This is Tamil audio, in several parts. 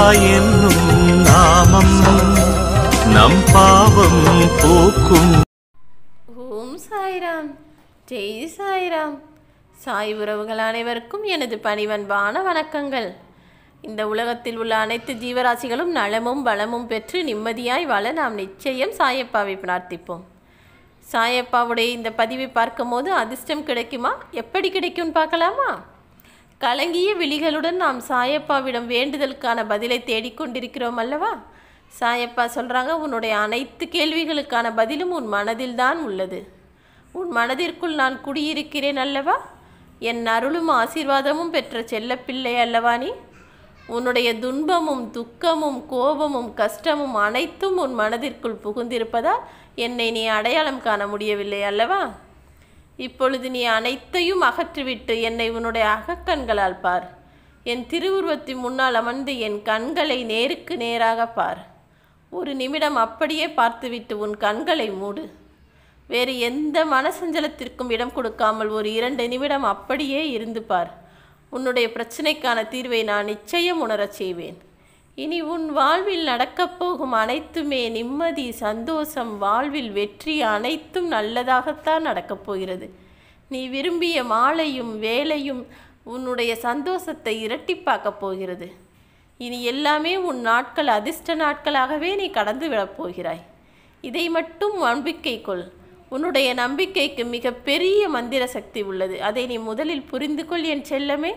என்னும் நாமம் நம் பாவம் போக்கும் ஓம் சாய்ராம் ஜெய் சாய்ராம் சாய் உறவுகள் அனைவருக்கும் எனது பணிவன்பான வணக்கங்கள் இந்த உலகத்தில் உள்ள அனைத்து ஜீவராசிகளும் நலமும் பலமும் பெற்று நிம்மதியாய் வாழ நாம் நிச்சயம் சாயப்பாவை பிரார்த்திப்போம் சாயப்பாவுடைய இந்த பதிவை பார்க்கும்போது அதிர்ஷ்டம் கிடைக்குமா எப்படி கிடைக்கும்னு பார்க்கலாமா கலங்கிய விழிகளுடன் நாம் சாயப்பாவிடம் வேண்டுதலுக்கான பதிலை தேடிக்கொண்டிருக்கிறோம் அல்லவா சாயப்பா சொல்கிறாங்க உன்னுடைய அனைத்து கேள்விகளுக்கான பதிலும் உன் மனதில்தான் உள்ளது உன் மனதிற்குள் நான் குடியிருக்கிறேன் அல்லவா என் அருளும் ஆசீர்வாதமும் பெற்ற செல்லப்பிள்ளை அல்லவா நீ உன்னுடைய துன்பமும் துக்கமும் கோபமும் கஷ்டமும் அனைத்தும் உன் மனதிற்குள் புகுந்திருப்பதால் என்னை நீ அடையாளம் காண முடியவில்லை அல்லவா இப்பொழுது நீ அனைத்தையும் அகற்றிவிட்டு என்னை உன்னுடைய அகக்கண்களால் பார் என் திருவுருவத்தின் முன்னால் அமர்ந்து என் கண்களை நேருக்கு நேராக பார் ஒரு நிமிடம் அப்படியே பார்த்துவிட்டு உன் கண்களை மூடு வேறு எந்த மனசஞ்சலத்திற்கும் இடம் கொடுக்காமல் ஒரு இரண்டு நிமிடம் அப்படியே இருந்து பார் உன்னுடைய பிரச்சனைக்கான தீர்வை நான் நிச்சயம் உணரச் செய்வேன் இனி உன் வாழ்வில் நடக்கப் போகும் அனைத்துமே நிம்மதி சந்தோஷம் வாழ்வில் வெற்றி அனைத்தும் நல்லதாகத்தான் நடக்கப் போகிறது நீ விரும்பிய மாலையும் வேலையும் உன்னுடைய சந்தோஷத்தை இரட்டிப்பாக்கப் போகிறது இனி எல்லாமே உன் நாட்கள் அதிர்ஷ்ட நாட்களாகவே நீ கடந்து விடப் போகிறாய் இதை மட்டும் நம்பிக்கை கொள் உன்னுடைய நம்பிக்கைக்கு மிக பெரிய மந்திர சக்தி உள்ளது அதை நீ முதலில் புரிந்து கொள் என் செல்லமே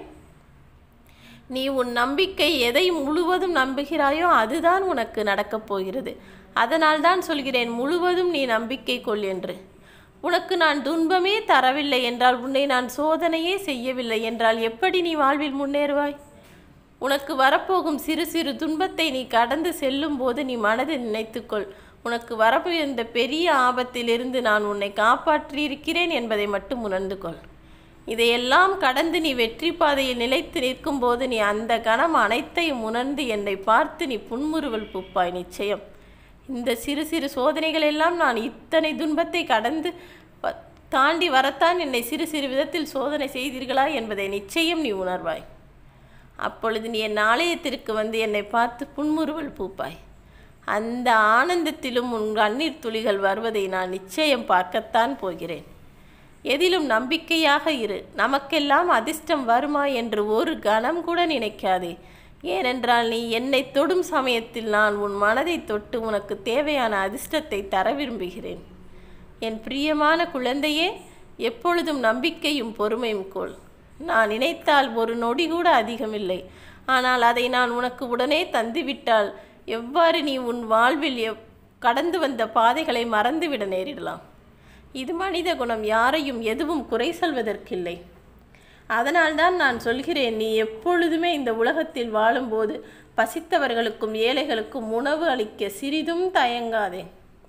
நீ உன் நம்பிக்கை எதை முழுவதும் நம்புகிறாயோ அதுதான் உனக்கு நடக்கப் போகிறது அதனால் தான் சொல்கிறேன் முழுவதும் நீ நம்பிக்கை கொள் என்று உனக்கு நான் துன்பமே தரவில்லை என்றால் உன்னை நான் சோதனையே செய்யவில்லை என்றால் எப்படி நீ வாழ்வில் முன்னேறுவாய் உனக்கு வரப்போகும் சிறு சிறு துன்பத்தை நீ கடந்து செல்லும் போது நீ மனதில் நினைத்துக்கொள் உனக்கு வரப்போகிற பெரிய ஆபத்திலிருந்து நான் உன்னை காப்பாற்றியிருக்கிறேன் என்பதை மட்டும் உணர்ந்து கொள் இதையெல்லாம் கடந்து நீ வெற்றி பாதையில் நிலைத்து நிற்கும்போது நீ அந்த கணம் அனைத்தையும் உணர்ந்து என்னை பார்த்து நீ புன்முறுவல் பூப்பாய் நிச்சயம் இந்த சிறு சிறு சோதனைகள் எல்லாம் நான் இத்தனை துன்பத்தை கடந்து வ- தாண்டி வரத்தான் என்னை சிறு சிறு விதத்தில் சோதனை செய்தீர்களா என்பதை நிச்சயம் நீ உணர்வாய் அப்பொழுது நீ என் ஆலயத்திற்கு வந்து என்னை பார்த்து புன்முறுவல் பூப்பாய் அந்த ஆனந்தத்திலும் உன் கண்ணீர் துளிகள் வருவதை நான் நிச்சயம் பார்க்கத்தான் போகிறேன் எதிலும் நம்பிக்கையாக இரு நமக்கெல்லாம் அதிர்ஷ்டம் வருமா என்று ஒரு கணம் கூட நினைக்காதே ஏனென்றால் நீ என்னை தொடும் சமயத்தில் நான் உன் மனதை தொட்டு உனக்கு தேவையான அதிர்ஷ்டத்தை தர விரும்புகிறேன் என் பிரியமான குழந்தையே எப்பொழுதும் நம்பிக்கையும் பொறுமையும் கொள் நான் நினைத்தால் ஒரு நொடி கூட அதிகமில்லை ஆனால் அதை நான் உனக்கு உடனே தந்துவிட்டால் எவ்வாறு நீ உன் வாழ்வில் எவ் கடந்து வந்த பாதைகளை மறந்துவிட நேரிடலாம் இது மனித குணம் யாரையும் எதுவும் குறை சொல்வதற்கில்லை அதனால்தான் நான் சொல்கிறேன் நீ எப்பொழுதுமே இந்த உலகத்தில் வாழும்போது பசித்தவர்களுக்கும் ஏழைகளுக்கும் உணவு அளிக்க சிறிதும் தயங்காதே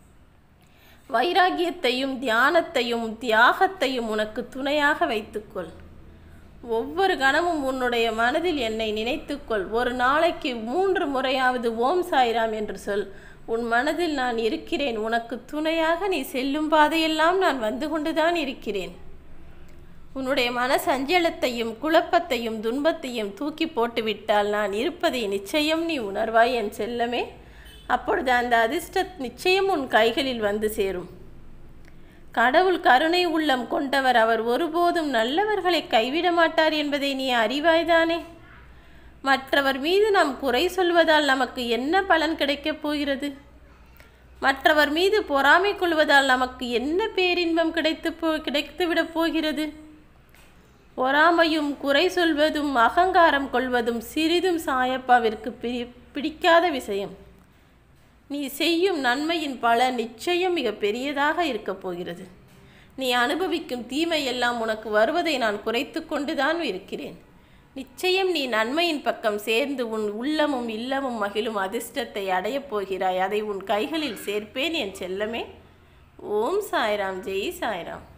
வைராகியத்தையும் தியானத்தையும் தியாகத்தையும் உனக்கு துணையாக வைத்துக்கொள் ஒவ்வொரு கணமும் உன்னுடைய மனதில் என்னை நினைத்துக்கொள் ஒரு நாளைக்கு மூன்று முறையாவது ஓம் சாய்ராம் என்று சொல் உன் மனதில் நான் இருக்கிறேன் உனக்கு துணையாக நீ செல்லும் பாதையெல்லாம் நான் வந்து கொண்டுதான் இருக்கிறேன் உன்னுடைய மன சஞ்சலத்தையும் குழப்பத்தையும் துன்பத்தையும் தூக்கி போட்டுவிட்டால் நான் இருப்பதை நிச்சயம் நீ உணர்வாய் என் செல்லமே அப்பொழுது அந்த அதிர்ஷ்ட நிச்சயம் உன் கைகளில் வந்து சேரும் கடவுள் கருணை உள்ளம் கொண்டவர் அவர் ஒருபோதும் நல்லவர்களை கைவிட மாட்டார் என்பதை நீ அறிவாய்தானே மற்றவர் மீது நாம் குறை சொல்வதால் நமக்கு என்ன பலன் கிடைக்கப் போகிறது மற்றவர் மீது பொறாமை கொள்வதால் நமக்கு என்ன பேரின்பம் கிடைத்து போ கிடைத்துவிடப் போகிறது பொறாமையும் குறை சொல்வதும் அகங்காரம் கொள்வதும் சிறிதும் சாயப்பாவிற்கு பிடி பிடிக்காத விஷயம் நீ செய்யும் நன்மையின் பலன் நிச்சயம் மிக பெரியதாக இருக்கப் போகிறது நீ அனுபவிக்கும் தீமை எல்லாம் உனக்கு வருவதை நான் குறைத்து கொண்டுதான் இருக்கிறேன் நிச்சயம் நீ நன்மையின் பக்கம் சேர்ந்து உன் உள்ளமும் இல்லமும் மகிழும் அதிர்ஷ்டத்தை அடையப் போகிறாய் அதை உன் கைகளில் சேர்ப்பேன் என் செல்லமே ஓம் சாய்ராம் ஜெய் சாய்ராம்